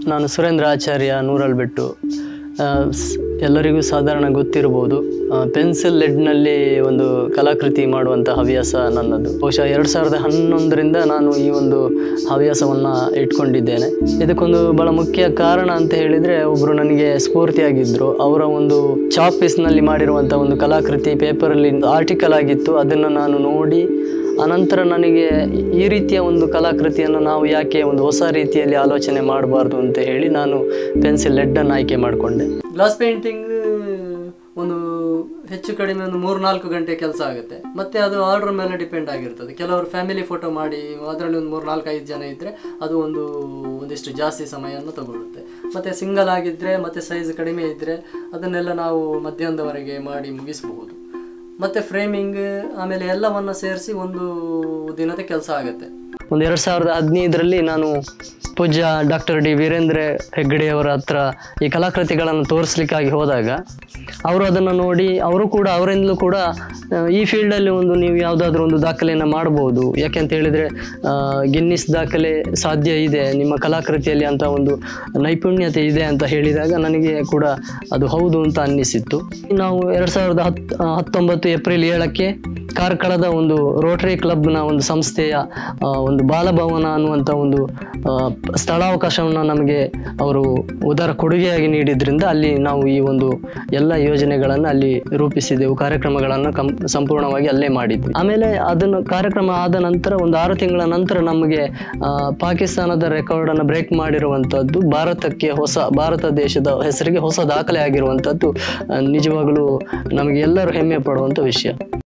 ನಾನು ಸುರೇಂದ್ರ ಆಚಾರ್ಯ ನೂರಲ್ಬೆಟ್ಟು ಆ, ಸ್- ಎಲ್ಲರಿಗೂ ಸಾಧಾರಣ ಗೊತ್ತಿರ್ಬೋದು ಪೆನ್ಸಿಲ್ ಲೆಡ್ನಲ್ಲಿ ಒಂದು ಕಲಾಕೃತಿ ಮಾಡುವಂಥ ಹವ್ಯಾಸ ನನ್ನದು ಬಹುಶಃ ಎರಡು ಸಾವಿರದ ಹನ್ನೊಂದರಿಂದ ನಾನು ಈ ಒಂದು ಹವ್ಯಾಸವನ್ನು ಇಟ್ಕೊಂಡಿದ್ದೇನೆ ಇದಕ್ಕೊಂದು ಬಹಳ ಮುಖ್ಯ ಕಾರಣ ಅಂತ ಹೇಳಿದರೆ ಒಬ್ಬರು ನನಗೆ ಸ್ಫೂರ್ತಿಯಾಗಿದ್ದರು ಅವರ ಒಂದು ಚಾಪೀಸ್ನಲ್ಲಿ ಮಾಡಿರುವಂಥ ಒಂದು ಕಲಾಕೃತಿ ಪೇಪರಲ್ಲಿ ಆರ್ಟಿಕಲ್ ಆಗಿತ್ತು ಅದನ್ನು ನಾನು ನೋಡಿ ಅನಂತರ ನನಗೆ ಈ ರೀತಿಯ ಒಂದು ಕಲಾಕೃತಿಯನ್ನು ನಾವು ಯಾಕೆ ಒಂದು ಹೊಸ ರೀತಿಯಲ್ಲಿ ಆಲೋಚನೆ ಮಾಡಬಾರ್ದು ಅಂತ ಹೇಳಿ ನಾನು ಪೆನ್ಸಿಲ್ ಲೆಡ್ಡನ್ನು ಆಯ್ಕೆ ಮಾಡಿಕೊಂಡೆ ಗ್ಲಾಸ್ ಪೇಂಟಿಂಗ್ ಒಂದು ಹೆಚ್ಚು ಕಡಿಮೆ ಒಂದು ಮೂರು ನಾಲ್ಕು ಗಂಟೆ ಕೆಲಸ ಆಗುತ್ತೆ ಮತ್ತೆ ಅದು ಆರ್ಡರ್ ಮೇಲೆ ಡಿಪೆಂಡ್ ಆಗಿರ್ತದೆ ಕೆಲವರು ಫ್ಯಾಮಿಲಿ ಫೋಟೋ ಮಾಡಿ ಅದರಲ್ಲಿ ಒಂದು ಮೂರು ನಾಲ್ಕು ಐದು ಜನ ಇದ್ದರೆ ಅದು ಒಂದು ಒಂದಿಷ್ಟು ಜಾಸ್ತಿ ಸಮಯವನ್ನು ತಗೊಳ್ಳುತ್ತೆ ಮತ್ತು ಸಿಂಗಲ್ ಆಗಿದ್ದರೆ ಮತ್ತು ಸೈಜ್ ಕಡಿಮೆ ಇದ್ದರೆ ಅದನ್ನೆಲ್ಲ ನಾವು ಮಧ್ಯಾಹ್ನದವರೆಗೆ ಮಾಡಿ ಮುಗಿಸಬಹುದು ಮತ್ತು ಫ್ರೇಮಿಂಗ್ ಆಮೇಲೆ ಎಲ್ಲವನ್ನು ಸೇರಿಸಿ ಒಂದು ದಿನದ ಕೆಲಸ ಆಗುತ್ತೆ ಒಂದು ಎರಡು ಸಾವಿರದ ಹದಿನೈದರಲ್ಲಿ ನಾನು ಪೂಜ್ಯ ಡಾಕ್ಟರ್ ಡಿ ವೀರೇಂದ್ರ ಹೆಗ್ಗಡೆಯವರ ಹತ್ರ ಈ ಕಲಾಕೃತಿಗಳನ್ನು ತೋರಿಸ್ಲಿಕ್ಕಾಗಿ ಹೋದಾಗ ಅವರು ಅದನ್ನು ನೋಡಿ ಅವರು ಕೂಡ ಅವರಿಂದಲೂ ಕೂಡ ಆ, ಈ ಫೀಲ್ಡಲ್ಲಿ ಒಂದು ನೀವು ಯಾವುದಾದ್ರೂ ಒಂದು ದಾಖಲೆಯನ್ನು ಮಾಡ್ಬೋದು ಯಾಕೆಂತ ಹೇಳಿದರೆ ಗಿನ್ನಿಸ್ ದಾಖಲೆ ಸಾಧ್ಯ ಇದೆ ನಿಮ್ಮ ಕಲಾಕೃತಿಯಲ್ಲಿ ಅಂತ ಒಂದು ನೈಪುಣ್ಯತೆ ಇದೆ ಅಂತ ಹೇಳಿದಾಗ ನನಗೆ ಕೂಡ ಅದು ಹೌದು ಅಂತ ಅನ್ನಿಸಿತ್ತು ನಾವು ಎರಡು ಸಾವಿರದ ಹತ್ ಹತ್ತೊಂಬತ್ತು ಏಪ್ರಿಲ್ ಏಳಕ್ಕೆ ಕಾರ್ಕಳದ ಒಂದು ರೋಟರಿ ಕ್ಲಬ್ನ ಒಂದು ಸಂಸ್ಥೆಯ ಆ, ಒಂದು ಬಾಲಭವನ ಅನ್ನುವಂಥ ಒಂದು ಆ, ಸ್ಥಳಾವಕಾಶವನ್ನು ನಮಗೆ ಅವರು ಉದಾರ ಕೊಡುಗೆಯಾಗಿ ನೀಡಿದ್ರಿಂದ ಅಲ್ಲಿ ನಾವು ಈ ಒಂದು ಎಲ್ಲ ಯೋಜನೆಗಳನ್ನು ಅಲ್ಲಿ ರೂಪಿಸಿದೆವು ಕಾರ್ಯಕ್ರಮಗಳನ್ನು ಕಂ ಸಂಪೂರ್ಣವಾಗಿ ಅಲ್ಲೇ ಮಾಡಿದ್ವಿ ಆಮೇಲೆ ಅದನ್ನು ಕಾರ್ಯಕ್ರಮ ಆದ ನಂತರ ಒಂದು ಆರು ತಿಂಗಳ ನಂತರ ನಮಗೆ ಆ, ಪಾಕಿಸ್ತಾನದ ರೆಕಾರ್ಡನ್ನು ಬ್ರೇಕ್ ಮಾಡಿರುವಂಥದ್ದು ಭಾರತಕ್ಕೆ ಹೊಸ ಭಾರತ ದೇಶದ ಹೆಸರಿಗೆ ಹೊಸ ದಾಖಲೆ ಆಗಿರುವಂಥದ್ದು ಆ, ನಿಜವಾಗಲೂ ನಮಗೆ ಎಲ್ಲರೂ ಹೆಮ್ಮೆ ಪಡುವಂಥ ವಿಷಯ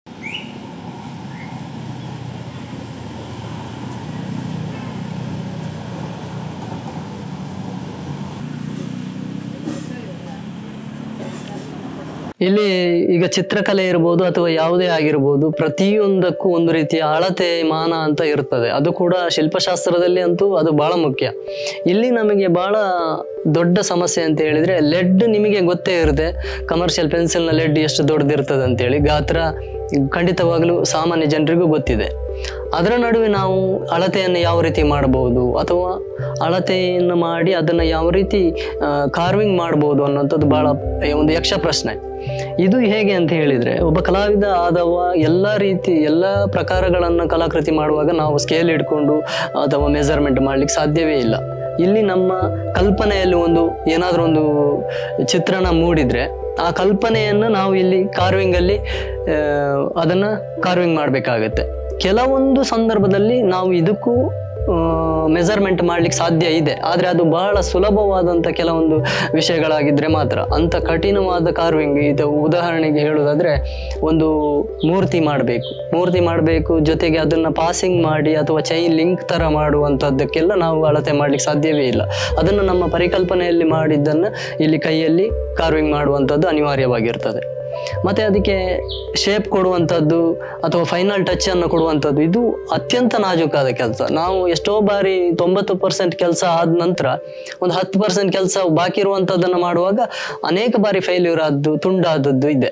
ಇಲ್ಲಿ ಈಗ ಚಿತ್ರಕಲೆ ಇರ್ಬೋದು ಅಥವಾ ಯಾವುದೇ ಆಗಿರ್ಬೋದು ಪ್ರತಿಯೊಂದಕ್ಕೂ ಒಂದು ರೀತಿಯ ಅಳತೆ ಮಾನ ಅಂತ ಇರ್ತದೆ ಅದು ಕೂಡ ಶಿಲ್ಪಶಾಸ್ತ್ರದಲ್ಲಿ ಅಂತೂ ಅದು ಬಹಳ ಮುಖ್ಯ ಇಲ್ಲಿ ನಮಗೆ ಬಹಳ ದೊಡ್ಡ ಸಮಸ್ಯೆ ಅಂತ ಹೇಳಿದ್ರೆ ಲೆಡ್ ನಿಮಗೆ ಗೊತ್ತೇ ಇರುತ್ತೆ ಕಮರ್ಷಿಯಲ್ ಪೆನ್ಸಿಲ್ನ ಲೆಡ್ ಎಷ್ಟು ದೊಡ್ಡದಿರ್ತದೆ ಅಂತೇಳಿ ಗಾತ್ರ ಖಂಡಿತವಾಗಲೂ ಸಾಮಾನ್ಯ ಜನರಿಗೂ ಗೊತ್ತಿದೆ ಅದರ ನಡುವೆ ನಾವು ಅಳತೆಯನ್ನು ಯಾವ ರೀತಿ ಮಾಡಬಹುದು ಅಥವಾ ಅಳತೆಯನ್ನು ಮಾಡಿ ಅದನ್ನು ಯಾವ ರೀತಿ ಕಾರ್ವಿಂಗ್ ಮಾಡ್ಬೋದು ಅನ್ನೋಂಥದ್ದು ಬಹಳ ಒಂದು ಯಕ್ಷ ಪ್ರಶ್ನೆ ಇದು ಹೇಗೆ ಅಂತ ಹೇಳಿದ್ರೆ ಒಬ್ಬ ಕಲಾವಿದ ಆದವ ಎಲ್ಲ ರೀತಿ ಎಲ್ಲ ಪ್ರಕಾರಗಳನ್ನು ಕಲಾಕೃತಿ ಮಾಡುವಾಗ ನಾವು ಸ್ಕೇಲ್ ಇಟ್ಕೊಂಡು ಅಥವಾ ಮೆಜರ್ಮೆಂಟ್ ಮಾಡ್ಲಿಕ್ಕೆ ಸಾಧ್ಯವೇ ಇಲ್ಲ ಇಲ್ಲಿ ನಮ್ಮ ಕಲ್ಪನೆಯಲ್ಲಿ ಒಂದು ಏನಾದರೂ ಒಂದು ಚಿತ್ರಣ ಮೂಡಿದ್ರೆ ಆ ಕಲ್ಪನೆಯನ್ನು ನಾವು ಇಲ್ಲಿ ಕಾರ್ವಿಂಗ್ ಅಲ್ಲಿ ಆ, ಅದನ್ನ ಕಾರ್ವಿಂಗ್ ಮಾಡಬೇಕಾಗತ್ತೆ ಕೆಲವೊಂದು ಸಂದರ್ಭದಲ್ಲಿ ನಾವು ಇದಕ್ಕೂ ಮೆಜರ್ಮೆಂಟ್ ಮಾಡ್ಲಿಕ್ಕೆ ಸಾಧ್ಯ ಇದೆ ಆದರೆ ಅದು ಬಹಳ ಸುಲಭವಾದಂಥ ಕೆಲವೊಂದು ವಿಷಯಗಳಾಗಿದ್ರೆ ಮಾತ್ರ ಅಂತ ಕಠಿಣವಾದ ಕಾರ್ವಿಂಗ್ ಇದು ಉದಾಹರಣೆಗೆ ಹೇಳೋದಾದ್ರೆ ಒಂದು ಮೂರ್ತಿ ಮಾಡಬೇಕು ಮೂರ್ತಿ ಮಾಡಬೇಕು ಜೊತೆಗೆ ಅದನ್ನು ಪಾಸಿಂಗ್ ಮಾಡಿ ಅಥವಾ ಚೈನ್ ಲಿಂಕ್ ಥರ ಮಾಡುವಂಥದ್ದಕ್ಕೆಲ್ಲ ನಾವು ಅಳತೆ ಮಾಡ್ಲಿಕ್ಕೆ ಸಾಧ್ಯವೇ ಇಲ್ಲ ಅದನ್ನು ನಮ್ಮ ಪರಿಕಲ್ಪನೆಯಲ್ಲಿ ಮಾಡಿದ್ದನ್ನು ಇಲ್ಲಿ ಕೈಯಲ್ಲಿ ಕಾರ್ವಿಂಗ್ ಮಾಡುವಂಥದ್ದು ಅನಿವಾರ್ಯವಾಗಿರ್ತದೆ ಮತ್ತೆ ಅದಕ್ಕೆ ಶೇಪ್ ಕೊಡುವಂಥದ್ದು ಅಥವಾ ಫೈನಲ್ ಟಚ್ ಅನ್ನು ಕೊಡುವಂಥದ್ದು ಇದು ಅತ್ಯಂತ ನಾಜೂಕಾದ ಕೆಲಸ ನಾವು ಎಷ್ಟೋ ಬಾರಿ ತೊಂಬತ್ತು ಪರ್ಸೆಂಟ್ ಕೆಲಸ ಆದ ನಂತರ ಒಂದು ಹತ್ತು ಪರ್ಸೆಂಟ್ ಕೆಲಸ ಬಾಕಿ ಇರುವಂಥದ್ದನ್ನು ಮಾಡುವಾಗ ಅನೇಕ ಬಾರಿ ಫೇಲ್ಯೂರ್ ಆದ್ದು ತುಂಡಾದದ್ದು ಇದೆ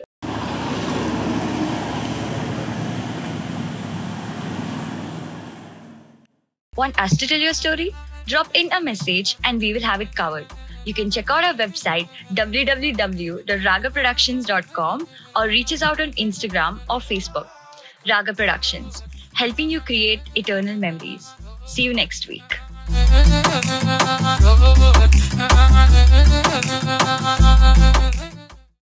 Want us to tell your story? Drop in a message and we will have it covered. You can check out our website www.ragaproductions.com or reach us out on Instagram or Facebook. Raga Productions, helping you create eternal memories. See you next week. Thank you.